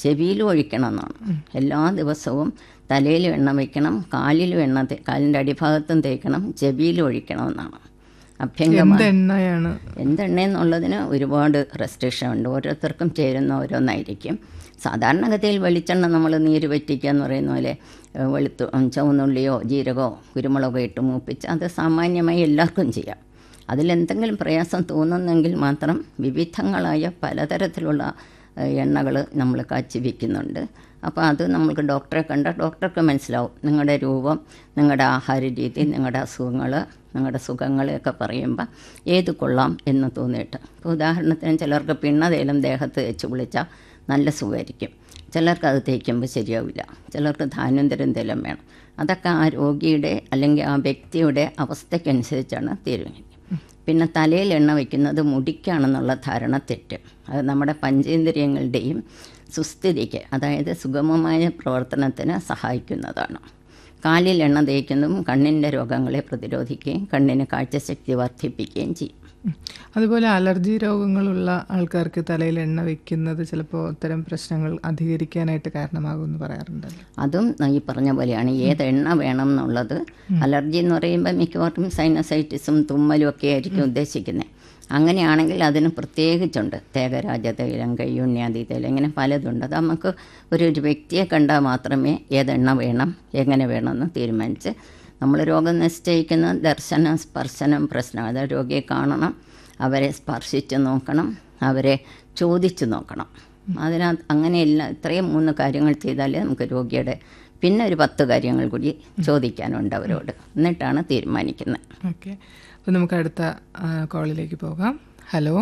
ചെവിയിലും ഒഴിക്കണം എന്നാണ് എല്ലാ ദിവസവും തലയിലും എണ്ണ വയ്ക്കണം കാലിലും എണ്ണ തേ- കാലിൻ്റെ അടിഭാഗത്തും തേക്കണം ചെവിയിലും ഒഴിക്കണം എന്നാണ് അഭ്യംഗമാണ് എന്തെണ്ണയാണ് എന്തെണ്ണയെന്നുള്ളതിന് ഒരുപാട് റെസ്ട്രിക്ഷൻ ഉണ്ട് ഓരോരുത്തർക്കും ചേരുന്ന ഓരോന്നായിരിക്കും സാധാരണഗതിയിൽ വെളിച്ചെണ്ണ നമ്മൾ നീര് വറ്റിക്കുക എന്ന് പറയുന്ന പോലെ ഏഹ്, വെളുത്തു ഉം, ചുവന്നുള്ളിയോ ജീരകമോ കുരുമുളകോ ഇട്ട് മൂപ്പിച്ച് അത് സാമാന്യമായി എല്ലാവർക്കും ചെയ്യാം അതിലെന്തെങ്കിലും പ്രയാസം തോന്നുന്നെങ്കിൽ മാത്രം വിവിധങ്ങളായ പലതരത്തിലുള്ള എണ്ണകൾ നമ്മൾ കാച്ചി വയ്ക്കുന്നുണ്ട് അപ്പോൾ അത് നമ്മൾക്ക് ഡോക്ടറെ കണ്ട ഡോക്ടർക്ക് മനസ്സിലാവും നിങ്ങളുടെ രൂപം നിങ്ങളുടെ ആഹാര രീതി നിങ്ങളുടെ അസുഖങ്ങൾ നിങ്ങളുടെ സുഖങ്ങളെയൊക്കെ പറയുമ്പോൾ ഏത് കൊള്ളാം എന്ന് തോന്നിയിട്ട് ഇപ്പോൾ ഉദാഹരണത്തിന് ചിലർക്ക് പിണ്ണതേലും ദേഹത്ത് തേച്ച് കുളിച്ചാൽ നല്ല സുഖമായിരിക്കും ചിലർക്ക് അത് തേക്കുമ്പോൾ ശരിയാവില്ല ചിലർക്ക് ധാന്യന്തരം തേലും വേണം അതൊക്കെ ആ രോഗിയുടെ അല്ലെങ്കിൽ ആ വ്യക്തിയുടെ അവസ്ഥയ്ക്കനുസരിച്ചാണ് തീരുമാനിക്കുക പിന്നെ തലയിൽ എണ്ണ വയ്ക്കുന്നത് മുടിക്കാണെന്നുള്ള ധാരണ തെറ്റ് അത് നമ്മുടെ പഞ്ചേന്ദ്രിയങ്ങളുടെയും സുസ്ഥിതിക്ക് അതായത് സുഗമമായ പ്രവർത്തനത്തിന് സഹായിക്കുന്നതാണ് കാലിൽ എണ്ണ തേക്കുന്നതും കണ്ണിൻ്റെ രോഗങ്ങളെ പ്രതിരോധിക്കുകയും കണ്ണിന് കാഴ്ചശക്തി വർദ്ധിപ്പിക്കുകയും ചെയ്യും ഉം. അതുപോലെ അലർജി രോഗങ്ങളുള്ള ആൾക്കാർക്ക് തലയിൽ എണ്ണ വെക്കുന്നത് ചിലപ്പോൾ അത്തരം പ്രശ്നങ്ങൾ അധികരിക്കാനായിട്ട് കാരണമാകുമെന്ന് പറയാറുണ്ടല്ലോ അതും ഈ പറഞ്ഞ പോലെയാണ് ഏത് എണ്ണ വേണം എന്നുള്ളത് അലർജി എന്ന് പറയുമ്പോൾ മിക്കവാറും സൈനസൈറ്റിസും തുമ്മലും ഒക്കെ ആയിരിക്കും ഉദ്ദേശിക്കുന്നത് അങ്ങനെയാണെങ്കിൽ അതിന് പ്രത്യേകിച്ചുണ്ട് തേകരാജ തൈലം കയ്യുണ്യാദി തൈലം ഇങ്ങനെ പലതുണ്ട് അത് നമുക്ക് ഒരു ഒരു വ്യക്തിയെ കണ്ടാൽ മാത്രമേ ഏതെണ്ണ വേണം എങ്ങനെ വേണമെന്ന് തീരുമാനിച്ച് നമ്മൾ രോഗം നിശ്ചയിക്കുന്ന ദർശനം സ്പർശനം പ്രശ്നം അതായത് രോഗിയെ കാണണം അവരെ സ്പർശിച്ച് നോക്കണം അവരെ ചോദിച്ചു നോക്കണം അതിനകത്ത് അങ്ങനെയല്ല ഇത്രയും മൂന്ന് കാര്യങ്ങൾ ചെയ്താലേ നമുക്ക് രോഗിയുടെ പിന്നെ ഒരു പത്ത് കാര്യങ്ങൾ കൂടി ചോദിക്കാനുണ്ട് അവരോട് എന്നിട്ടാണ് തീരുമാനിക്കുന്നത് ഓക്കെ അപ്പോൾ നമുക്ക് അടുത്ത ആ, കോളിലേക്ക് പോകാം ഹലോ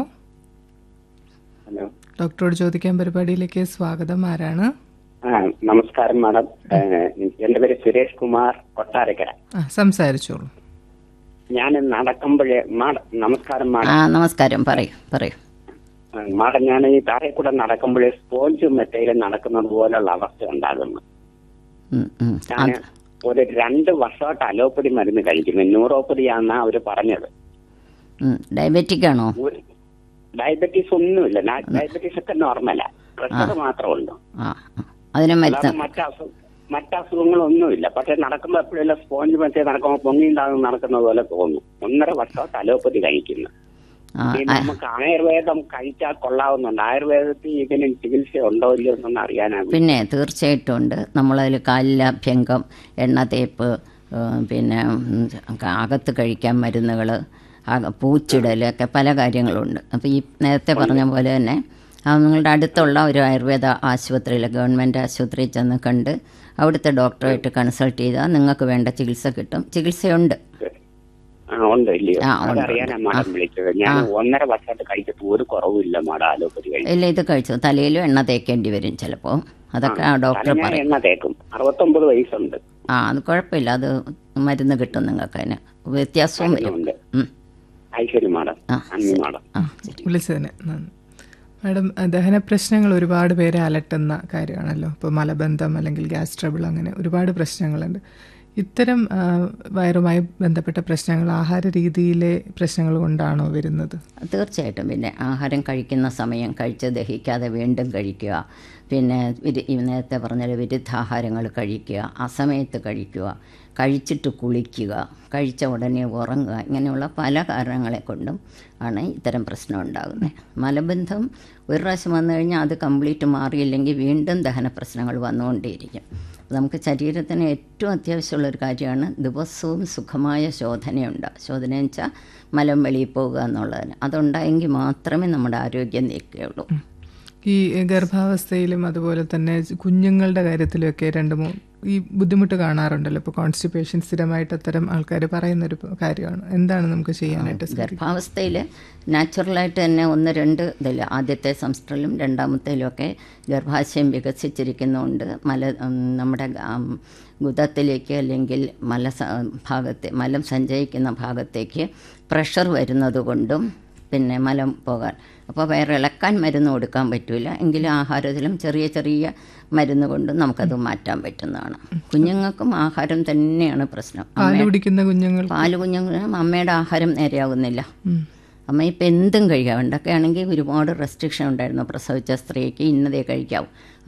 ഹലോ ഡോക്ടറോട് ചോദിക്കാൻ പരിപാടിയിലേക്ക് സ്വാഗതം ആരാണ് ആ നമസ്കാരം മാഡം ഏഹ്, എന്റെ പേര് സുരേഷ് കുമാർ കൊട്ടാരക്കര ആ സംസാരിച്ചോളൂ ഞാൻ നടക്കുമ്പോഴേ മാഡം നമസ്കാരം ആ മാഡം നമസ്കാരം പറയൂ പറയൂ ആ, മാഡം ഞാൻ ഈ താഴെ കൂടെ നടക്കുമ്പോഴേ സ്പോഞ്ച് മെറ്റയിൽ നടക്കുന്നത് പോലുള്ള അവസ്ഥ ഉണ്ടാകുന്നു ഉം, ഉം. ഞാൻ അത് ഒരു രണ്ട് വർഷമായിട്ട് അലോപ്പതി മരുന്ന് കഴിക്കുന്നു ന്യൂറോപ്പതിയാണെന്നാ അവര് പറഞ്ഞത് ഉം. ഡയബറ്റിക് ആണോ ഒരു ഡയബറ്റീസ് ഒന്നുമില്ല ഞാൻ- ഡയബറ്റീസ് ഒക്കെ നോർമലാ പ്രഷർ മാത്രമേ ഉള്ളൂ ആ ആ. അതിന് മരുന്ന് അല്ലാതെ മറ്റസു മറ്റസുഖങ്ങളൊന്നുമില്ല പക്ഷെ നടക്കുമ്പോ എപ്പോഴെല്ലാം സ്പോഞ്ച് മറ്റേ നടക്കുമ്പോൾ പൊങ്ങിണ്ടാകുന്ന നടക്കുന്ന പോലെ തോന്നും ഒന്നര വർഷമായിട്ട് അലോപ്പതി കഴിക്കുന്നു ആ ഈ ആ, നമുക്ക് ആയുർവേദം കഴിച്ചാൽ കൊള്ളാവുന്നുണ്ട് ആയുർവേദത്തിൽ ഇതിന് ചികിത്സ ഉണ്ടോ ഇല്ലയോ എന്നൊന്ന് അറിയാനാണ് പിന്നെ തീർച്ചയായിട്ടും ഉണ്ട് നമ്മളതിൽ കാലിൽ അഭ്യംഗം എണ്ണ തേപ്പ് ഏ, പിന്നെ ഉം, അകത്ത് കഴിക്കാൻ മരുന്നുകൾ പൂച്ചിടൽ ഒക്കെ പല കാര്യങ്ങളുണ്ട് അപ്പോൾ ഈ നേരത്തെ പറഞ്ഞ പോലെ തന്നെ ആ നിങ്ങളുടെ അടുത്തുള്ള ഒരു ആയുർവേദ ആശുപത്രിയിൽ ഗവൺമെൻറ് ആശുപത്രിയിൽ ചെന്ന് കണ്ട് അവിടുത്തെ ഡോക്ടറായിട്ട് കൺസൾട്ട് ചെയ്താൽ നിങ്ങൾക്ക് വേണ്ട ചികിത്സ കിട്ടും ചികിത്സയുണ്ട് ആ ഉണ്ട് ഇല്ലയോ ആ, ഉണ്ട്, അതറിയാനാ ഉണ്ട്. മാഡം വിളിച്ചത് ഞാൻ ഒന്നര വർഷമായിട്ട് കഴിച്ചിട്ട് ഒരു കുറവുമില്ല മാഡം അലോപ്പതി കഴിച്ചു ഇല്ല ഇത് കഴിച്ചു തലയിലും എണ്ണ തേക്കേണ്ടി വരും ചിലപ്പോൾ അതൊക്കെ ആ ഡോക്ടർ തല ഞാൻ പറയും എണ്ണ തേക്കും അറുപത്തൊമ്പത് വയസ്സുണ്ട് ആ അത് കുഴപ്പമില്ല അത് മരുന്ന് കിട്ടും നിങ്ങൾക്ക് അതിന് വ്യത്യാസവും വരും ഉണ്ട് ഉം. ഐശ്വര്യ മാഡം ആ, അന്നി മാഡം ആ ശരി വിളിച്ചതിന് നന്ദി മാഡം ദഹന പ്രശ്നങ്ങൾ ഒരുപാട് പേരെ അലട്ടുന്ന കാര്യമാണല്ലോ ഇപ്പോൾ മലബന്ധം അല്ലെങ്കിൽ ഗ്യാസ് ട്രബിൾ അങ്ങനെ ഒരുപാട് പ്രശ്നങ്ങളുണ്ട് ഇത്തരം ആ, വയറുമായി ബന്ധപ്പെട്ട പ്രശ്നങ്ങൾ ആഹാര രീതിയിലെ പ്രശ്നങ്ങൾ കൊണ്ടാണോ വരുന്നത് തീർച്ചയായിട്ടും പിന്നെ ആഹാരം കഴിക്കുന്ന സമയം കഴിച്ച് ദഹിക്കാതെ വീണ്ടും കഴിക്കുക പിന്നെ വിരു ഈ നേരത്തെ പറഞ്ഞ വിരുദ്ധാഹാരങ്ങൾ കഴിക്കുക അസമയത്ത് കഴിക്കുക കഴിച്ചിട്ട് കുളിക്കുക കഴിച്ച ഉടനെ ഉറങ്ങുക ഇങ്ങനെയുള്ള പല കാരണങ്ങളെ കൊണ്ടും ആണ് ഇത്തരം പ്രശ്നം ഉണ്ടാകുന്നത് മലബന്ധം ഒരു പ്രാവശ്യം വന്നു കഴിഞ്ഞാൽ അത് കംപ്ലീറ്റ് മാറിയില്ലെങ്കിൽ വീണ്ടും ദഹന പ്രശ്നങ്ങൾ വന്നുകൊണ്ടേയിരിക്കും നമുക്ക് ശരീരത്തിന് ഏറ്റവും അത്യാവശ്യമുള്ള ഒരു കാര്യമാണ് ദിവസവും സുഖമായ ശോധനയുണ്ട് ശോധന എന്ന് വെച്ചാൽ മലം വെളിയിൽ പോകുക എന്നുള്ളതിന് അതുണ്ടായെങ്കിൽ മാത്രമേ നമ്മുടെ ആരോഗ്യം നിൽക്കുകയുള്ളൂ ഈ ഗർഭാവസ്ഥയിലും അതുപോലെ തന്നെ കുഞ്ഞുങ്ങളുടെ കാര്യത്തിലുമൊക്കെ രണ്ട് മൂന്ന് ഈ ബുദ്ധിമുട്ട് കാണാറുണ്ടല്ലോ ഇപ്പോൾ കോൺസ്റ്റിപ്പേഷൻ സ്ഥിരമായിട്ട് അത്തരം ആൾക്കാർ പറയുന്നൊരു കാര്യമാണ് എന്താണ് നമുക്ക് ചെയ്യാനായിട്ട് സാധിക്കുക ഗർഭാവസ്ഥയിൽ നാച്ചുറലായിട്ട് തന്നെ ഒന്ന് രണ്ട് ഇതിൽ ആദ്യത്തെ സംസ്റ്ററിലും രണ്ടാമത്തേലും ഒക്കെ ഗർഭാശയം വികസിച്ചിരിക്കുന്നതുകൊണ്ട് മല ഉം, നമ്മുടെ ഉം, ഗുദത്തിലേക്ക് അല്ലെങ്കിൽ മല സ- ഭാഗത്തെ മലം സഞ്ചയിക്കുന്ന ഭാഗത്തേക്ക് പ്രഷർ വരുന്നത് കൊണ്ടും പിന്നെ മലം പോകാൻ അപ്പോൾ വയറിളക്കാൻ മരുന്ന് കൊടുക്കാൻ പറ്റില്ല എങ്കിലും ആഹാരത്തിലും ചെറിയ ചെറിയ മരുന്ന് കൊണ്ട് നമുക്കത് മാറ്റാൻ പറ്റുന്നതാണ് കുഞ്ഞുങ്ങൾക്കും ആഹാരം തന്നെയാണ് പ്രശ്നം പാല് കുടിക്കുന്ന കുഞ്ഞുങ്ങൾ പാല് കുഞ്ഞുങ്ങളും അമ്മയുടെ ആഹാരം നേരെയാവുന്നില്ല ഉം. അമ്മ ഇപ്പം എന്തും കഴിക്കാം പണ്ടൊക്കെ ആണെങ്കിൽ ഒരുപാട് റെസ്ട്രിക്ഷൻ ഉണ്ടായിരുന്നു പ്രസവിച്ച സ്ത്രീക്ക് ഇന്നതേ കഴിക്കാവൂ